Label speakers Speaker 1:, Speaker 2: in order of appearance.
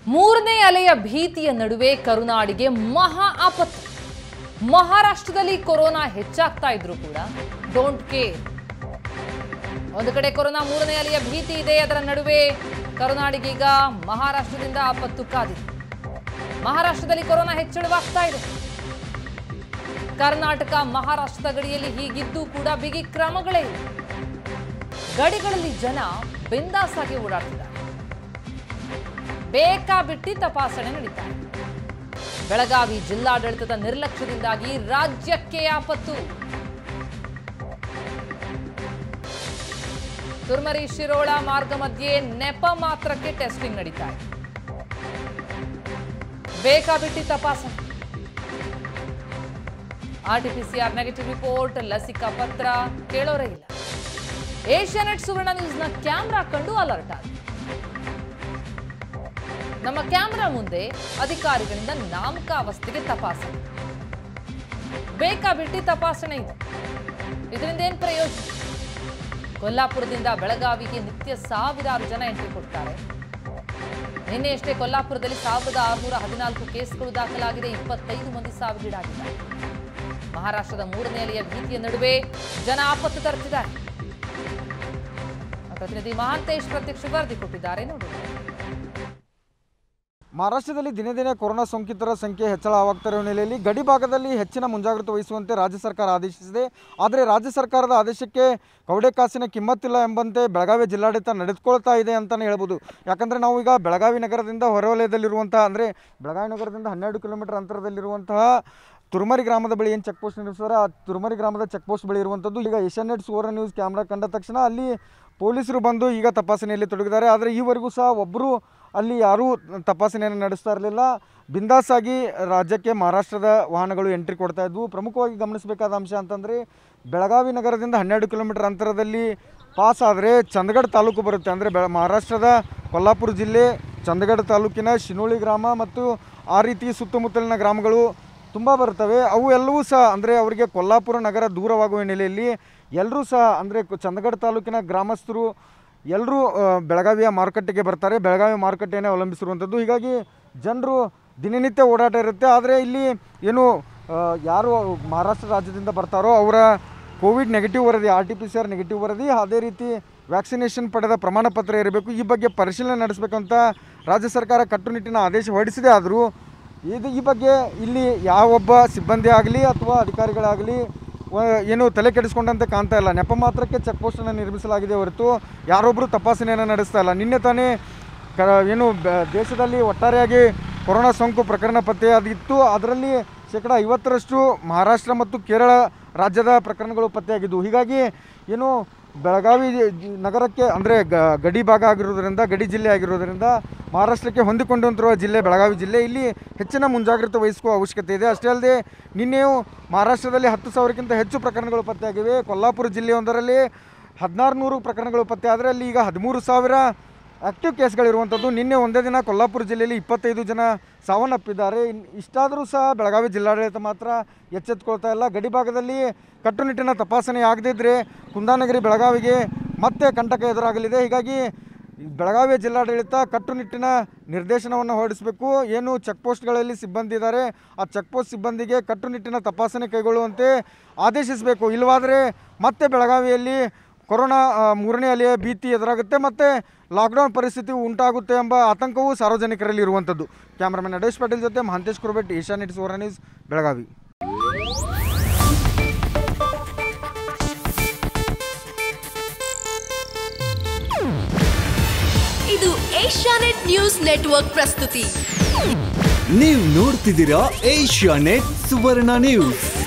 Speaker 1: ಮೂರನೇ ಅಲೆಯ ಭೀತಿಯ ನಡುವೆ ಕರುನಾಡಿಗೆ ಮಹಾ ಆಪತ್ತು ಮಹಾರಾಷ್ಟ್ರದಲ್ಲಿ ಕೊರೋನಾ ಹೆಚ್ಚಾಗ್ತಾ ಇದ್ರು ಕೂಡ ಡೋಂಟ್ ಕೇರ್ ಒಂದು ಕಡೆ ಕೊರೋನಾ ಮೂರನೇ ಅಲೆಯ ಭೀತಿ ಇದೆ ಅದರ ನಡುವೆ ಕರುನಾಡಿಗೀಗ ಮಹಾರಾಷ್ಟ್ರದಿಂದ ಆಪತ್ತು ಕಾದಿದೆ ಮಹಾರಾಷ್ಟ್ರದಲ್ಲಿ ಕೊರೋನಾ ಹೆಚ್ಚಳವಾಗ್ತಾ ಇದೆ ಕರ್ನಾಟಕ ಮಹಾರಾಷ್ಟ್ರದ ಗಡಿಯಲ್ಲಿ ಹೀಗಿದ್ದು ಕೂಡ ಬಿಗಿ ಕ್ರಮಗಳೇ ಇಲ್ಲ ಗಡಿಗಳಲ್ಲಿ ಜನ ಬಿಂದಾಸಾಗಿ ಓಡಾಡ್ತಿದ್ದಾರೆ ಬೇಕಾಬಿಟ್ಟಿ ತಪಾಸಣೆ ನಡೀತಾ ಇದೆ ಬೆಳಗಾವಿ ಜಿಲ್ಲಾಡಳಿತದ ನಿರ್ಲಕ್ಷ್ಯದಿಂದಾಗಿ ರಾಜ್ಯಕ್ಕೆ ಆಪತ್ತು ತುರ್ಮರಿ ಶಿರೋಳ ಮಾರ್ಗ ಮಧ್ಯೆ ನೆಪ ಮಾತ್ರಕ್ಕೆ ಟೆಸ್ಟಿಂಗ್ ನಡೀತಾ ಇದೆ ಬೇಕಾಬಿಟ್ಟಿ ತಪಾಸಣೆ ಆರ್ಟಿಪಿಸಿಆರ್ ನೆಗೆಟಿವ್ ರಿಪೋರ್ಟ್ ಲಸಿಕಾ ಪತ್ರ ಕೇಳೋರೇ ಇಲ್ಲ ಏಷ್ಯಾನೆಟ್ ಸುವರ್ಣ ನ್ಯೂಸ್ನ ಕ್ಯಾಮ್ರಾ ಕಂಡು ಅಲರ್ಟ್ ಆಗಿದೆ ನಮ್ಮ ಕ್ಯಾಮ್ರಾ ಮುಂದೆ ಅಧಿಕಾರಿಗಳಿಂದ ನಾಮಕಾವಸ್ಥೆಗೆ ತಪಾಸಣೆ ಬೇಕಾಬಿಟ್ಟಿ ತಪಾಸಣೆ ಇದೆ ಇದರಿಂದ ಏನ್ ಪ್ರಯೋಜನ ಕೊಲ್ಲಾಪುರದಿಂದ ಬೆಳಗಾವಿಗೆ ನಿತ್ಯ ಸಾವಿರಾರು ಜನ ಎಂಟ್ರಿ ಕೊಡ್ತಾರೆ ನಿನ್ನೆಯಷ್ಟೇ ಕೊಲ್ಲಾಪುರದಲ್ಲಿ ಸಾವಿರದ ಆರುನೂರ ಹದಿನಾಲ್ಕು ಕೇಸ್ಗಳು ದಾಖಲಾಗಿದೆ ಇಪ್ಪತ್ತೈದು ಮಂದಿ ಸಾವಿಗೀಡಾಗಿದ್ದಾರೆ ಮಹಾರಾಷ್ಟ್ರದ ಮೂರನೇ ಅಲೆಯ ಭೀತಿಯ ನಡುವೆ ಜನ ಆಪತ್ತು ತರುತ್ತಿದ್ದಾರೆ ಪ್ರತಿನಿಧಿ ಮಹಾಂತೇಶ್ ಪ್ರತ್ಯಕ್ಷ ವರದಿ ಕೊಟ್ಟಿದ್ದಾರೆ ನೋಡಿ
Speaker 2: ಮಹಾರಾಷ್ಟ್ರದಲ್ಲಿ ದಿನೇ ದಿನೇ ಕೊರೋನಾ ಸೋಂಕಿತರ ಸಂಖ್ಯೆ ಹೆಚ್ಚಳವಾಗ್ತಿರುವ ಹಿನ್ನೆಲೆಯಲ್ಲಿ ಗಡಿ ಭಾಗದಲ್ಲಿ ಹೆಚ್ಚಿನ ಮುಂಜಾಗ್ರತೆ ವಹಿಸುವಂತೆ ರಾಜ್ಯ ಸರ್ಕಾರ ಆದೇಶಿಸಿದೆ ಆದರೆ ರಾಜ್ಯ ಸರ್ಕಾರದ ಆದೇಶಕ್ಕೆ ಕವಡೆ ಕಾಸಿನ ಕಿಮ್ಮತ್ತಿಲ್ಲ ಎಂಬಂತೆ ಬೆಳಗಾವಿ ಜಿಲ್ಲಾಡಳಿತ ನಡೆದುಕೊಳ್ತಾ ಇದೆ ಅಂತಲೇ ಹೇಳ್ಬೋದು ಯಾಕಂದರೆ ನಾವು ಈಗ ಬೆಳಗಾವಿ ನಗರದಿಂದ ಹೊರವಲಯದಲ್ಲಿರುವಂತಹ ಅಂದರೆ ಬೆಳಗಾವಿ ನಗರದಿಂದ ಹನ್ನೆರಡು ಕಿಲೋಮೀಟರ್ ಅಂತರದಲ್ಲಿರುವಂತಹ ತುರ್ಮರಿ ಗ್ರಾಮದ ಬಳಿ ಏನು ಚೆಕ್ ಪೋಸ್ಟ್ ನಿರ್ಮಿಸಿದಾರೆ ಆ ತುರ್ಮರಿ ಗ್ರಾಮದ ಚೆಕ್ ಪೋಸ್ಟ್ ಬಳಿ ಇರುವಂಥದ್ದು ಈಗ ಏಷ್ಯಾನೆಟ್ ಸುವರ್ಣ ನ್ಯೂಸ್ ಕ್ಯಾಮ್ರಾ ಕಂಡ ತಕ್ಷಣ ಅಲ್ಲಿ ಪೊಲೀಸರು ಬಂದು ಈಗ ತಪಾಸಣೆಯಲ್ಲಿ ತೊಡಗಿದ್ದಾರೆ ಆದರೆ ಈವರೆಗೂ ಸಹ ಒಬ್ಬರು ಅಲ್ಲಿ ಯಾರೂ ತಪಾಸಣೆಯನ್ನು ನಡೆಸ್ತಾ ಇರಲಿಲ್ಲ ಬಿಂದಾಸಾಗಿ ರಾಜ್ಯಕ್ಕೆ ಮಹಾರಾಷ್ಟ್ರದ ವಾಹನಗಳು ಎಂಟ್ರಿ ಕೊಡ್ತಾ ಇದ್ವು ಪ್ರಮುಖವಾಗಿ ಗಮನಿಸಬೇಕಾದ ಅಂಶ ಅಂತಂದರೆ ಬೆಳಗಾವಿ ನಗರದಿಂದ ಹನ್ನೆರಡು ಕಿಲೋಮೀಟರ್ ಅಂತರದಲ್ಲಿ ಪಾಸ್ ಆದರೆ ಚಂದಗಢ ತಾಲೂಕು ಬರುತ್ತೆ ಅಂದರೆ ಬೆಳ ಮಹಾರಾಷ್ಟ್ರದ ಕೊಲ್ಲಾಪುರ ಜಿಲ್ಲೆ ಚಂದಗಢ ತಾಲೂಕಿನ ಶಿನೋಳಿ ಗ್ರಾಮ ಮತ್ತು ಆ ರೀತಿ ಸುತ್ತಮುತ್ತಲಿನ ಗ್ರಾಮಗಳು ತುಂಬ ಬರ್ತವೆ ಅವು ಎಲ್ಲವೂ ಸಹ ಅಂದರೆ ಅವರಿಗೆ ಕೊಲ್ಲಾಪುರ ನಗರ ದೂರವಾಗುವ ಹಿನ್ನೆಲೆಯಲ್ಲಿ ಎಲ್ಲರೂ ಸಹ ಅಂದರೆ ಚಂದಗಢ ತಾಲೂಕಿನ ಗ್ರಾಮಸ್ಥರು ಎಲ್ಲರೂ ಬೆಳಗಾವಿಯ ಮಾರುಕಟ್ಟೆಗೆ ಬರ್ತಾರೆ ಬೆಳಗಾವಿ ಮಾರುಕಟ್ಟೆಯನ್ನೇ ಅವಲಂಬಿಸಿರುವಂಥದ್ದು ಹೀಗಾಗಿ ಜನರು ದಿನನಿತ್ಯ ಓಡಾಟ ಇರುತ್ತೆ ಆದರೆ ಇಲ್ಲಿ ಏನು ಆ, ಯಾರು ಮಹಾರಾಷ್ಟ್ರ ರಾಜ್ಯದಿಂದ ಬರ್ತಾರೋ ಅವರ ಕೋವಿಡ್ ನೆಗೆಟಿವ್ ವರದಿ R T P C R negative ವರದಿ ಅದೇ ರೀತಿ ವ್ಯಾಕ್ಸಿನೇಷನ್ ಪಡೆದ ಪ್ರಮಾಣ ಪತ್ರ ಇರಬೇಕು ಈ ಬಗ್ಗೆ ಪರಿಶೀಲನೆ ನಡೆಸಬೇಕಂತ ರಾಜ್ಯ ಸರ್ಕಾರ ಕಟ್ಟುನಿಟ್ಟಿನ ಆದೇಶ ಹೊರಡಿಸಿದೆ ಆದರೂ ಇದು ಈ ಬಗ್ಗೆ ಇಲ್ಲಿ ಯಾವೊಬ್ಬ ಸಿಬ್ಬಂದಿ ಆಗಲಿ ಅಥವಾ ಅಧಿಕಾರಿಗಳಾಗಲಿ ವ- ಏನು ತಲೆ ಕೆಡಿಸ್ಕೊಂಡಂತೆ ಕಾಣ್ತಾ ಇಲ್ಲ ನೆಪ ಮಾತ್ರಕ್ಕೆ ಚೆಕ್ ಪೋಸ್ಟನ್ನು ನಿರ್ಮಿಸಲಾಗಿದೆ ಹೊರತು ಯಾರೊಬ್ಬರು ತಪಾಸಣೆಯನ್ನು ನಡೆಸ್ತಾ ಇಲ್ಲ ನಿನ್ನೆ ತಾನೇ ಕ ಏನು ಬ- ದೇಶದಲ್ಲಿ ಒಟ್ಟಾರೆಯಾಗಿ ಕೊರೋನಾ ಸೋಂಕು ಪ್ರಕರಣ ಪತ್ತೆಯಾಗಿತ್ತು ಅದರಲ್ಲಿ ಶೇಕಡ ಐವತ್ತರಷ್ಟು ಮಹಾರಾಷ್ಟ್ರ ಮತ್ತು ಕೇರಳ ರಾಜ್ಯದ ಪ್ರಕರಣಗಳು ಪತ್ತೆಯಾಗಿದ್ದವು ಹೀಗಾಗಿ ಏನು ಬೆಳಗಾವಿ ಜಿ- ನಗರಕ್ಕೆ ಅಂದರೆ ಗಡಿ ಭಾಗ ಆಗಿರೋದ್ರಿಂದ ಗಡಿ ಜಿಲ್ಲೆ ಆಗಿರೋದ್ರಿಂದ ಮಹಾರಾಷ್ಟ್ರಕ್ಕೆ ಹೊಂದಿಕೊಂಡಂತಿರುವ ಜಿಲ್ಲೆ ಬೆಳಗಾವಿ ಜಿಲ್ಲೆ ಇಲ್ಲಿ ಹೆಚ್ಚಿನ ಮುಂಜಾಗ್ರತೆ ವಹಿಸುವ ಅವಶ್ಯಕತೆ ಇದೆ ಅಷ್ಟೇ ಅಲ್ಲದೆ ನಿನ್ನೆಯೂ ಮಹಾರಾಷ್ಟ್ರದಲ್ಲಿ ಹತ್ತು ಸಾವಿರಕ್ಕಿಂತ ಹೆಚ್ಚು ಪ್ರಕರಣಗಳು ಪತ್ತೆಯಾಗಿವೆ ಕೊಲ್ಲಾಪುರ ಜಿಲ್ಲೆಯೊಂದರಲ್ಲಿ ಹದಿನಾರು ನೂರು ಪ್ರಕರಣಗಳು ಪತ್ತೆ ಆದರೆ ಅಲ್ಲಿ ಈಗ ಹದಿಮೂರು ಸಾವಿರ ಆಕ್ಟಿವ್ ಕೇಸ್ಗಳಿರುವಂಥದ್ದು ನಿನ್ನೆ ಒಂದೇ ದಿನ ಕೊಲ್ಲಾಪುರ ಜಿಲ್ಲೆಯಲ್ಲಿ ಇಪ್ಪತ್ತೈದು ಜನ ಸಾವನ್ನಪ್ಪಿದ್ದಾರೆ ಇನ್- ಇಷ್ಟಾದರೂ ಸಹ ಬೆಳಗಾವಿ ಜಿಲ್ಲಾಡಳಿತ ಮಾತ್ರ ಎಚ್ಚೆತ್ತುಕೊಳ್ತಾ ಇಲ್ಲ ಗಡಿ ಭಾಗದಲ್ಲಿ ಕಟ್ಟುನಿಟ್ಟಿನ ತಪಾಸಣೆ ಆಗದಿದ್ದರೆ ಕುಂದಾನಗರಿ ಬೆಳಗಾವಿಗೆ ಮತ್ತೆ ಕಂಟಕ ಎದುರಾಗಲಿದೆ ಹೀಗಾಗಿ ಬೆಳಗಾವಿಯ ಜಿಲ್ಲಾಡಳಿತ ಕಟ್ಟುನಿಟ್ಟಿನ ನಿರ್ದೇಶನವನ್ನು ಹೊರಡಿಸಬೇಕು ಏನು ಚೆಕ್ ಪೋಸ್ಟ್ಗಳಲ್ಲಿ ಸಿಬ್ಬಂದಿ ಇದ್ದಾರೆ ಆ ಚೆಕ್ ಪೋಸ್ಟ್ ಸಿಬ್ಬಂದಿಗೆ ಕಟ್ಟುನಿಟ್ಟಿನ ತಪಾಸಣೆ ಕೈಗೊಳ್ಳುವಂತೆ ಆದೇಶಿಸಬೇಕು ಇಲ್ಲವಾದರೆ ಮತ್ತೆ ಬೆಳಗಾವಿಯಲ್ಲಿ ಕೊರೋನಾ ಆ, ಮೂರನೇ ಅಲೆಯ ಭೀತಿ ಎದುರಾಗುತ್ತೆ ಮತ್ತು ಲಾಕ್ಡೌನ್ ಪರಿಸ್ಥಿತಿ ಉಂಟಾಗುತ್ತೆ ಎಂಬ ಆತಂಕವೂ ಸಾರ್ವಜನಿಕರಲ್ಲಿ ಇರುವಂಥದ್ದು ಕ್ಯಾಮ್ರಾಮನ್ ನಡೇಶ್ ಪಾಟೀಲ್ ಜೊತೆ ಮಹಂತೇಶ್ ಕುರ್ಬೆಟ್ ಏಷ್ಯಾನೆಟ್ ಸುವರ್ಣ ನ್ಯೂಸ್ ಬೆಳಗಾವಿ
Speaker 3: ಇದು ಏಷ್ಯಾನೆಟ್ ನ್ಯೂಸ್ ನೆಟ್ವರ್ಕ್ ಪ್ರಸ್ತುತಿ
Speaker 4: ನೀವು ನೋಡ್ತಿದ್ದೀರಾ ಏಷ್ಯಾ ನೆಟ್ ಸುವರ್ಣ ನ್ಯೂಸ್